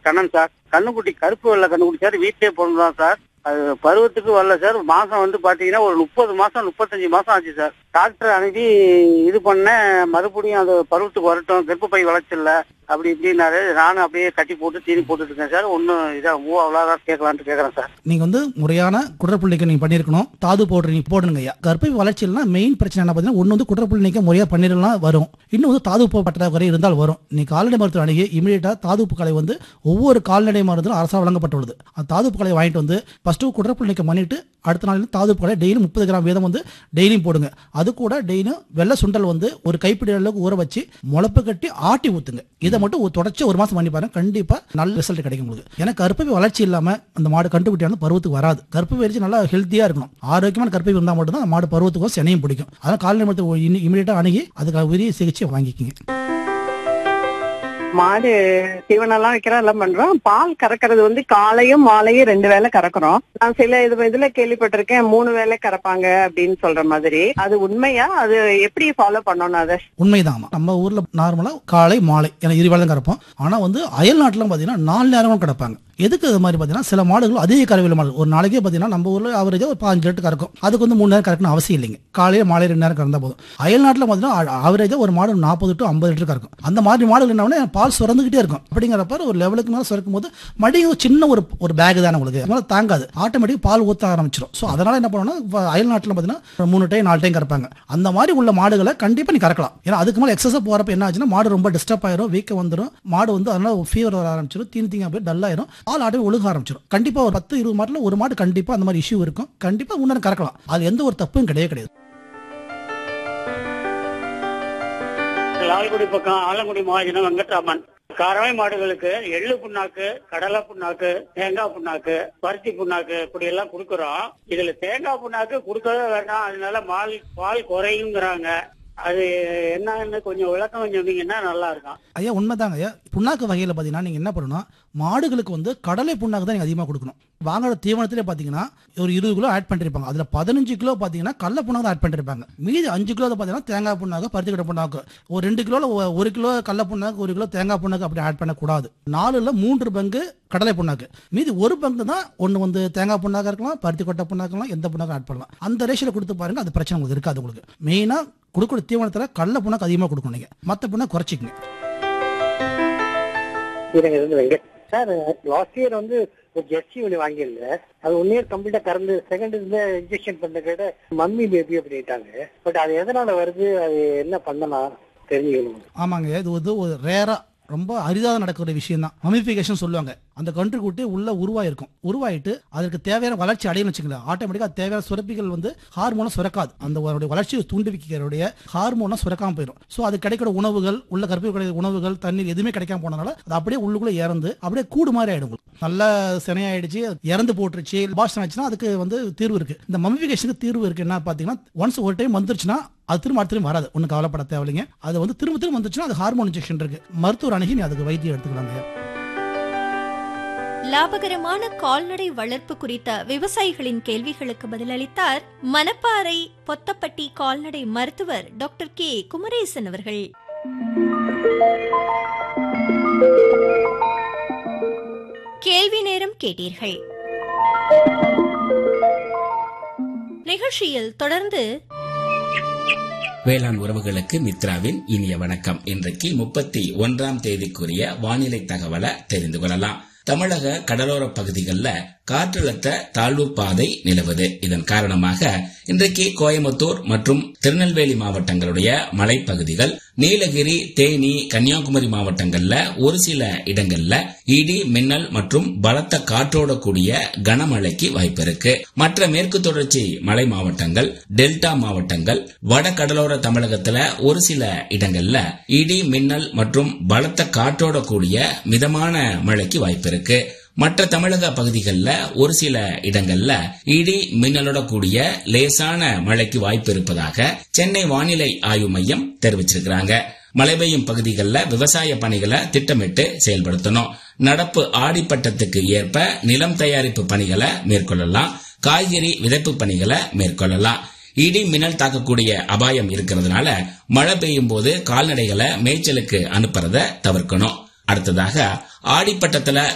Kannan sir கண்ணுக்குட்டி கருப்பு வெள்ளை கண்ணுக்குட்டி சார் வீட்டிலே பிறந்தான் சார் அது பருவத்துக்கு வரல சார் மாசம் வந்து பாத்தீங்கன்னா ஒரு முப்பது மாசம் முப்பத்தஞ்சு மாசம் ஆச்சு சார் டாக்டர் அனுப்பி இது பண்ண மறுபடியும் அது பருவத்துக்கு வரட்டும் கர்ப்பப்பை வளர்ச்சில்ல அப்படி இப்படின்னாரு நானும் அப்படியே கட்டி போட்டு தீனி போட்டுட்டு இருக்கேன் சார் ஒன்னும் இதா மூவ் அவ்வளோதான் கேட்கலான்ட்டு கேட்கறேன் சார் நீங்க வந்து முறையான குடற்புள்ளிக்கு நீங்க பண்ணிருக்கணும் தாது பவுடர் நீங்க போடணுங்க ஐயா கர்ப்பை வளர்ச்சியில்னா மெயின் பிரச்சனை என்ன பார்த்தீங்கன்னா ஒன்று வந்து குடற்புள்ளி நீக்க முறையா பண்ணிடலாம் வரும் இன்னும் வந்து தாது உப்பு பற்றாக்குறை இருந்தால் வரும் நீ கால்நடை மருத்துவ அணுகி இமீடியட்டா தாது உப்பு கலை வந்து ஒவ்வொரு கால்நடை மருந்தும் அரசால் வழங்கப்பட்டுள்ளது அந்த தாது உப்பு கலை வாங்கிட்டு வந்து ஃபர்ஸ்ட் குடற்புள்ளி நீக்கம் பண்ணிட்டு அடுத்த நாள் தாது உப்பு கலை டெய்லி முப்பது கிராம் வீதம் வந்து டெய்லியும் போடுங்க அது கூட டெய்லியும் வெள்ளை சுண்டல் வந்து ஒரு கைப்பிடி அளவுக்கு ஊற வச்சு முளப்பு கட்டி ஆட்டி ஊத்துங்க இதை மட்டும் ஒரு தொடர்ச்சி ஒரு மாசம் பண்ணி பாருங்க கண்டிப்பா நல்ல ரிசல்ட் கிடைக்கும் உங்களுக்கு ஏன்னா கருப்பை வளர்ச்சி இல்லாம அந்த மாடு கண்டுபிடியான பருவத்துக்கு வராது கருப்பை வரிச்சு நல்லா ஹெல்த்தியா இருக்கணும் ஆரோக்கியமான கருப்பை இருந்தால் மட்டும் தான் அந்த மாடு பருவத்துக்கும் செனையும் பிடிக்கும் அதனால கால்நடை மருத்துவ இமீடியட்டா அணுகி அதுக்கு உரிய சிகிச்சை வாங்கிக்கிங்க மாடு தீவனம்லாம் வைக்கிறோம் எல்லாம் பண்றோம் பால் கறக்கிறது வந்து காலையும் மாலையும் ரெண்டு வேளை கறக்குறோம் நான் சில இது இதுல கேள்விப்பட்டிருக்கேன் மூணு வேளை கறப்பாங்க அப்படின்னு சொல்ற மாதிரி அது உண்மையா அது எப்படி ஃபாலோ பண்ணணும் அதை உண்மைதான் நம்ம ஊர்ல நார்மலா காலை மாலை என இரு வேளை தான் கிடப்போம் ஆனா வந்து அயல் நாட்டுல பாத்தீங்கன்னா நாலு நேரமும் கிடப்பாங்க எதுக்கு அது மாதிரி பார்த்தீங்கன்னா சில மாடுகள் அதிக கறவையில் மாடு ஒரு நாளைக்கே பார்த்தீங்கன்னா நம்ம ஊரில் ஆவரேஜாக ஒரு பாஞ்சு லிட்டர் கறக்கும் அதுக்கு வந்து மூணு நேரம் கறக்கணும் அவசியம் இல்லைங்க காலையில் மாலை ரெண்டு நேரம் கறந்தா போதும் அயல் நாட்டில் பார்த்தீங்கன்னா ஆவரேஜாக ஒரு மாடு நாற்பது டு ஐம்பது லிட்டர் கறக்கும் அந்த மாதிரி மாடுகள் என்ன பால் சுரந்துக்கிட்டே இருக்கும் அப்படிங்கிறப்ப ஒரு லெவலுக்கு மேலே சுரக்கும் போது மடியும் சின்ன ஒரு ஒரு பேக் தானே உங்களுக்கு அதனால தாங்காது ஆட்டோமேட்டிக் பால் ஊற்ற ஆரம்பிச்சிடும் ஸோ அதனால என்ன பண்ணணும்னா அயல் நாட்டில் பார்த்தீங்கன்னா மூணு டைம் நாலு டைம் கறப்பாங்க அந்த மாதிரி உள்ள மாடுகளை கண்டிப்பாக நீ கறக்கலாம் ஏன்னா அதுக்கு மேலே எக்ஸஸாக போகிறப்ப என்ன ஆச்சுன்னா மாடு ரொம்ப டிஸ்டர்ப் ஆயிரும் வீக்கம் வந்துடும் மாடு வந்து அதனால ஃபீவர் வர ஆரம்பிச்சிடும் தீனி தீங்க போய் டல் ஆயிரும் பால் ஆட்டோ ஒழுக ஆரம்பிச்சிடும் கண்டிப்பா ஒரு பத்து இருபது மாட்டுல ஒரு மாடு கண்டிப்பா அந்த மாதிரி இஷ்யூ இருக்கும் கண்டிப்பா உடனே கறக்கலாம் அது எந்த ஒரு தப்பும் கிடையவே கிடையாது லால்குடி பக்கம் ஆலங்குடி மகாஜன வெங்கட்ராமன் கறவை மாடுகளுக்கு எள்ளு புண்ணாக்கு கடலை புண்ணாக்கு தேங்காய் புண்ணாக்கு பருத்தி புண்ணாக்கு இப்படி எல்லாம் கொடுக்கறோம் இதுல தேங்காய் புண்ணாக்கு கொடுக்கவே வேண்டாம் அதனால மால் பால் குறையுங்கிறாங்க அது என்னன்னு கொஞ்சம் விளக்கம் சொன்னீங்கன்னா நல்லா இருக்கும் ஐயா உண்மைதாங்க ஐயா புண்ணாக்கு வகையில் பார்த்தீங்கன்னா நீங்கள் என்ன பண்ணணும் மாடுகளுக்கு வந்து கடலை புண்ணாக்கு தான் நீங்கள் அதிகமாக கொடுக்கணும் வாங்குற தீவனத்திலே பார்த்தீங்கன்னா ஒரு இருபது கிலோ ஆட் பண்ணிருப்பாங்க அதில் பதினஞ்சு கிலோ பார்த்தீங்கன்னா கடலை புண்ணாக்கு தான் ஆட் பண்ணிருப்பாங்க மீதி அஞ்சு கிலோ பார்த்தீங்கன்னா தேங்காய் புண்ணாக்கு பருத்தி கடை புண்ணாக்கு ஒரு ரெண்டு கிலோவில் ஒரு கிலோ கடலை புண்ணாக்கு ஒரு கிலோ தேங்காய் புண்ணாக்கு அப்படி ஆட் பண்ணக்கூடாது நாலுல மூன்று பங்கு கடலை புண்ணாக்கு மீதி ஒரு பங்கு தான் ஒன்று வந்து தேங்காய் புண்ணாக்கா இருக்கலாம் பருத்தி கொட்டை புண்ணாக்கலாம் எந்த புண்ணாக்கும் ஆட் பண்ணலாம் அந்த ரேஷியில் கொடுத்து பாருங்க அது பிரச்சனை உங்களுக்கு இருக்காது உங்களுக்கு மெயினாக கொடுக்குற தீவனத்தில் கடலை புண்ணாக்கு அதிகமாக கொடுக்கணும் நீங்கள் மற்ற புண்ணாக்கு குறைச்சிக்கங்க சார் லாஸ்ட் இயர் வந்து ஒரு ஜெர்சி ஒன்று வாங்கியிருந்தேன் அது ஒன் இயர் கம்ப்ளீட்டா கறந்து செகண்ட் இந்த இன்ஜெக்ஷன் பண்ண கேட்ட மம்மி பேபி அப்படின்ட்டாங்க பட் அது எதனால வருது அது என்ன பண்ணலாம் தெரிஞ்சுக்கணும் ஆமாங்க இது வந்து ஒரு ரேரா ரொம்ப அரிதாக நடக்கிற விஷயம் தான் மமிஃபிகேஷன் சொல்லுவாங்க அந்த கன்று குட்டி உள்ள உருவாயிருக்கும் உருவாயிட்டு அதற்கு தேவையான வளர்ச்சி அடையணும் வச்சுக்கலாம் ஆட்டோமேட்டிக்காக தேவையான சுரப்பிகள் வந்து ஹார்மோனை சுரக்காது அந்த ஒரு வளர்ச்சியை தூண்டுவிக்கிறடைய ஹார்மோனை சுரக்காம போயிடும் ஸோ அது கிடைக்கிற உணவுகள் உள்ள கருப்பை கிடைக்கிற உணவுகள் தண்ணீர் எதுவுமே கிடைக்காம போனனால அது அப்படியே உள்ளுக்குள்ள இறந்து அப்படியே கூடு மாதிரி ஆயிடும் நல்ல சினையாயிடுச்சு இறந்து போட்டுருச்சு பாஷன் ஆச்சுன்னா அதுக்கு வந்து தீர்வு இருக்கு இந்த மமிஃபிகேஷனுக்கு தீர்வு இருக்கு என்ன பார்த்தீங்கன்னா ஒன்ஸ் ஒரு டைம் வந்துருச்சுன்னா அது திரும்ப அடுத்த திரும்ப வராது ஒன்றும் கவலைப்பட தேவையில்லைங்க அது வந்து திரும்ப திரும்ப வந்துச்சுன்னா அது ஹார்மோன் இன்ஜெக்ஷன் இருக்கு மருத்துவர் அணுகி நீ அதுக்கு வைத்தியம் எடுத்துக்கலாங்க லாபகரமான கால்நடை வளர்ப்பு குறித்த விவசாயிகளின் கேள்விகளுக்கு பதிலளித்தார் மணப்பாறை பொத்தப்பட்டி கால்நடை மருத்துவர் டாக்டர் கே குமரேசன் அவர்கள் கேள்வி நேரம் கேட்டீர்கள் நிகழ்ச்சியில் தொடர்ந்து வேளாண் உறவுகளுக்கு மித்ராவின் இனிய வணக்கம் இன்றைக்கு முப்பத்தி ஒன்றாம் தேதிக்குரிய வானிலை தகவலை தெரிந்து கொள்ளலாம் தமிழக கடலோர பகுதிகளில் காற்றழுத்த தாழ்வு பாதை நிலவுது இதன் காரணமாக இன்றைக்கு கோயம்புத்தூர் மற்றும் திருநெல்வேலி மாவட்டங்களுடைய மலைப்பகுதிகள் நீலகிரி தேனி கன்னியாகுமரி மாவட்டங்கள்ல ஒரு சில இடங்கள்ல இடி மின்னல் மற்றும் பலத்த காற்றோட கூடிய கனமழைக்கு வாய்ப்பு இருக்கு மற்ற மேற்கு தொடர்ச்சி மலை மாவட்டங்கள் டெல்டா மாவட்டங்கள் வட கடலோர தமிழகத்துல ஒரு சில இடங்கள்ல இடி மின்னல் மற்றும் பலத்த காற்றோட கூடிய மிதமான மழைக்கு வாய்ப்பு இருக்கு மற்ற தமிழக பகுதிகளில் ஒரு சில இடங்கள்ல இடி மின்னலோட கூடிய லேசான மழைக்கு வாய்ப்பு இருப்பதாக சென்னை வானிலை ஆய்வு மையம் தெரிவிச்சிருக்கிறாங்க மழை பெய்யும் பகுதிகளில் விவசாய பணிகளை திட்டமிட்டு செயல்படுத்தணும் நடப்பு ஆடிப்பட்டத்துக்கு ஏற்ப நிலம் தயாரிப்பு பணிகளை மேற்கொள்ளலாம் காய்கறி விதைப்பு பணிகளை மேற்கொள்ளலாம் இடி மின்னல் தாக்கக்கூடிய அபாயம் இருக்கிறதுனால மழை பெய்யும் போது கால்நடைகளை மேய்ச்சலுக்கு அனுப்புறத தவிர்க்கணும் அடுத்ததாக ஆடிப்பட்டத்துல